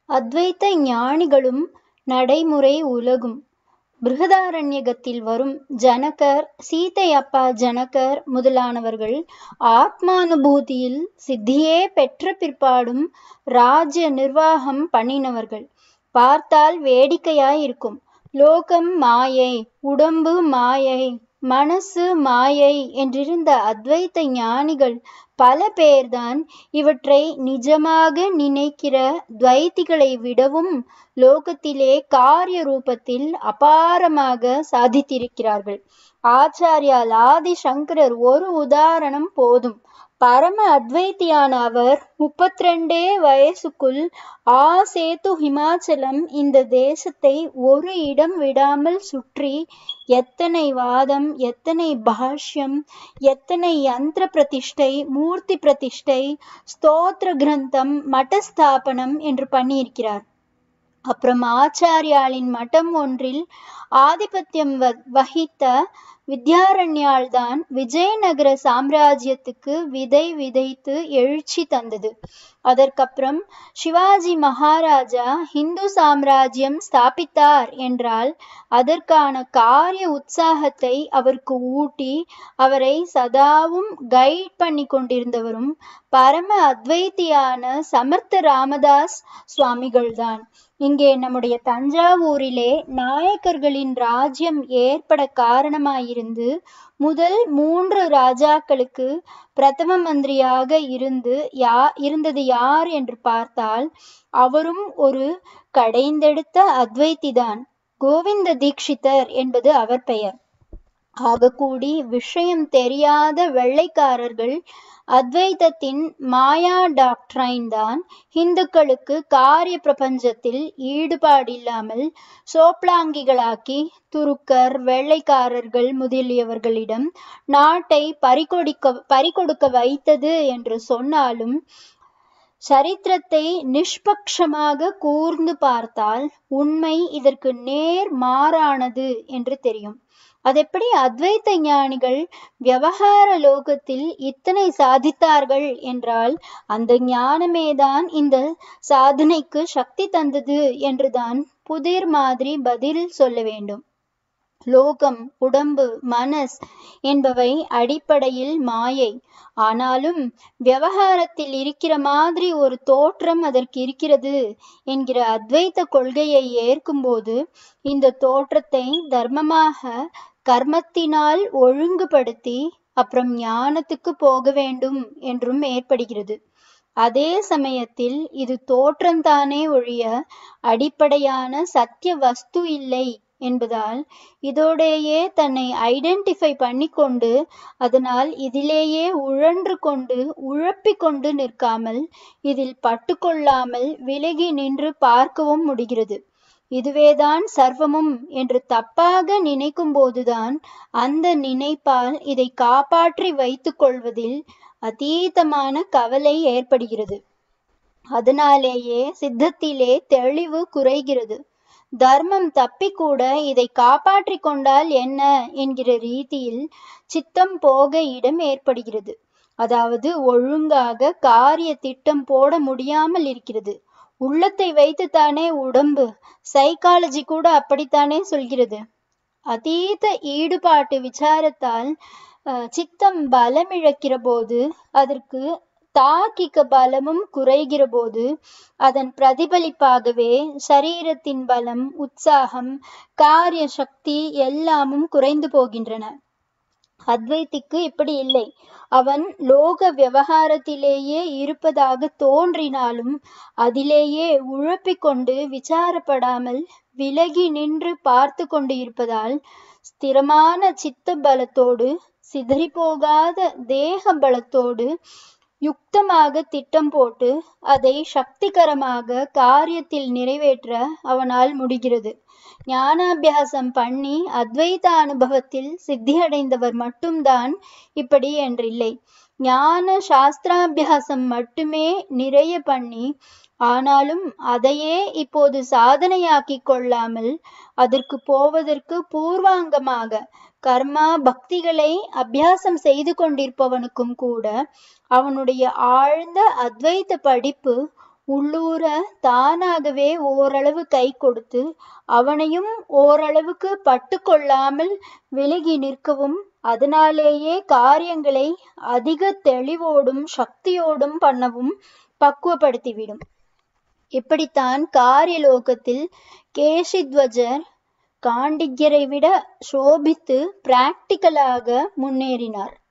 அத்வைத ஞானிகளும் நடைமுறை உலகும் பிருகதாரண்யகத்தில் வரும் ஜனகர் சீதையப்பா ஜனகர் முதலானவர்கள் ஆத்மானுபூதியில் சித்தியே பெற்ற பிற்பாடும் ராஜ்ய நிர்வாகம் பண்ணினவர்கள் பார்த்தால் வேடிக்கையாயிருக்கும் லோகம் மாயை உடம்பு மாயை மனசு மாயை என்றிருந்த அத்வைத ஞானிகள் பல பேர்தான் இவற்றை நிஜமாக நினைக்கிற துவைத்திகளை விடவும் லோகத்திலே காரிய ரூபத்தில் அபாரமாக சாதித்திருக்கிறார்கள் ஆச்சாரியால் ஆதி சங்கரர் ஒரு உதாரணம் போதும் பரம அத்வைத்தியான அவர் முப்பத்தி ரெண்டே வயசுக்குள் ஆ சேத்து ஹிமாச்சலம் இந்த தேசத்தை ஒரு இடம் விடாமல் சுற்றி எத்தனை வாதம் எத்தனை பாஷ்யம் எத்தனை யந்திர பிரதிஷ்டை மூர்த்தி பிரதிஷ்டை ஸ்தோத்திர கிரந்தம் மட்டஸ்தாபனம் என்று பண்ணியிருக்கிறார் அப்புறம் ஆச்சாரியாளின் மட்டம் ஒன்றில் ஆதிபத்தியம் வகித்த வித்யாரண்யால் தான் விஜயநகர சாம்ராஜ்யத்துக்கு விதை விதைத்து எழுச்சி தந்தது அதற்கப்புறம் சிவாஜி மகாராஜா இந்து சாம்ராஜ்யம் ஸ்தாபித்தார் என்றால் அதற்கான காரிய உற்சாகத்தை அவருக்கு ஊட்டி அவரை சதாவும் கைட் பண்ணி கொண்டிருந்தவரும் பரம அத்வைத்தியான சமர்த்த ராமதாஸ் சுவாமிகள் தான் இங்கே நம்முடைய தஞ்சாவூரிலே நாயக்கர்களின் ராஜ்யம் ஏற்பட காரணமாயிருந்து முதல் மூன்று ராஜாக்களுக்கு பிரதம மந்திரியாக இருந்து யா இருந்தது யார் என்று பார்த்தால் அவரும் ஒரு கடைந்தெடுத்த அத்வைத்திதான் கோவிந்த தீக்ஷிதர் என்பது அவர் பெயர் ஆகக்கூடி விஷயம் தெரியாத வெள்ளைக்காரர்கள் அத்வைதத்தின் மாயா டாக்ட்ரைன் தான் இந்துக்களுக்கு காரிய பிரபஞ்சத்தில் ஈடுபாடில்லாமல் சோப்லாங்கிகளாக்கி துருக்கர் வெள்ளைக்காரர்கள் முதலியவர்களிடம் நாட்டை பறிகொடுக்க பறிகொடுக்க வைத்தது என்று சொன்னாலும் சரித்திரத்தை நிஷ்பக்ஷமாக கூர்ந்து பார்த்தால் உண்மை இதற்கு நேர் மாறானது என்று தெரியும் அதெப்படி அத்வைத்த ஞானிகள் விவகார லோகத்தில் இத்தனை சாதித்தார்கள் என்றால் அந்த ஞானமேதான் இந்த சாதனைக்கு சக்தி தந்தது என்றுதான் புதிர் மாதிரி பதில் சொல்ல வேண்டும் லோகம் உடம்பு மனஸ் என்பவை அடிப்படையில் மாயை ஆனாலும் விவகாரத்தில் இருக்கிற மாதிரி ஒரு தோற்றம் அதற்கு இருக்கிறது என்கிற அத்வைத்த கொள்கையை ஏற்கும்போது இந்த தோற்றத்தை தர்மமாக கர்மத்தினால் ஒழுங்குபடுத்தி அப்புறம் ஞானத்துக்கு போக வேண்டும் என்றும் ஏற்படுகிறது அதே சமயத்தில் இது தோற்றம்தானே ஒழிய அடிப்படையான சத்திய வஸ்து இல்லை என்பதால் இதோடையே தன்னை ஐடென்டிஃபை பண்ணிக்கொண்டு அதனால் இதிலேயே உழன்று கொண்டு உழப்பிக் கொண்டு நிற்காமல் இதில் பட்டுக்கொள்ளாமல் விலகி நின்று பார்க்கவும் முடிகிறது இதுவேதான் சர்வமும் என்று தப்பாக நினைக்கும் போதுதான் அந்த நினைப்பால் இதை காப்பாற்றி வைத்துக் கொள்வதில் அதீதமான கவலை ஏற்படுகிறது அதனாலேயே சித்தத்திலே தெளிவு குறைகிறது தர்மம் தப்பிக்கூட இதை காப்பாற்றி கொண்டால் என்ன என்கிற ரீதியில் சித்தம் போக இடம் ஏற்படுகிறது அதாவது ஒழுங்காக காரிய திட்டம் போட முடியாமல் இருக்கிறது உள்ளத்தை வைத்துத்தானே உடம்பு சைக்காலஜி கூட அப்படித்தானே சொல்கிறது அதீத ஈடுபாட்டு விசாரத்தால் சித்தம் பலமிழக்கிற போது அதற்கு தாக்கிக்க பலமும் குறைகிற போது அதன் பிரதிபலிப்பாகவே சரீரத்தின் பலம் உற்சாகம் காரிய சக்தி எல்லாமும் குறைந்து போகின்றன அத்வைத்திக்கு இப்படி இல்லை அவன் லோக விவகாரத்திலேயே இருப்பதாக தோன்றினாலும் அதிலேயே உழப்பிக் கொண்டு விசாரப்படாமல் விலகி நின்று பார்த்து கொண்டு இருப்பதால் ஸ்திரமான சித்த பலத்தோடு சிதறிப்போகாத தேக பலத்தோடு யுக்தமாக திட்டம் போட்டு அதை சக்திகரமாக காரியத்தில் நிறைவேற்ற அவனால் முடிகிறது ஞானாபியாசம் பண்ணி அத்வைத அனுபவத்தில் சித்தியடைந்தவர் மட்டும்தான் இப்படி என்றில்லை ஞான சாஸ்திராபியாசம் மட்டுமே நிறைய பண்ணி ஆனாலும் அதையே இப்போது சாதனையாக்கி கொள்ளாமல் அதற்கு போவதற்கு பூர்வாங்கமாக கர்மா பக்திகளை அபியாசம் செய்து கொண்டிருப்பவனுக்கும் கூட அவனுடைய ஆழ்ந்த அத்வைத படிப்பு உள்ளூர தானாகவே ஓரளவு கை கொடுத்து அவனையும் ஓரளவுக்கு பட்டுக்கொள்ளாமல் விலகி நிற்கவும் அதனாலேயே காரியங்களை அதிக தெளிவோடும் சக்தியோடும் பண்ணவும் பக்குவப்படுத்திவிடும் இப்படித்தான் காரியலோகத்தில் கேசித்வஜர் காண்டிக்யரை விட சோபித்து பிராக்டிக்கலாக முன்னேறினார்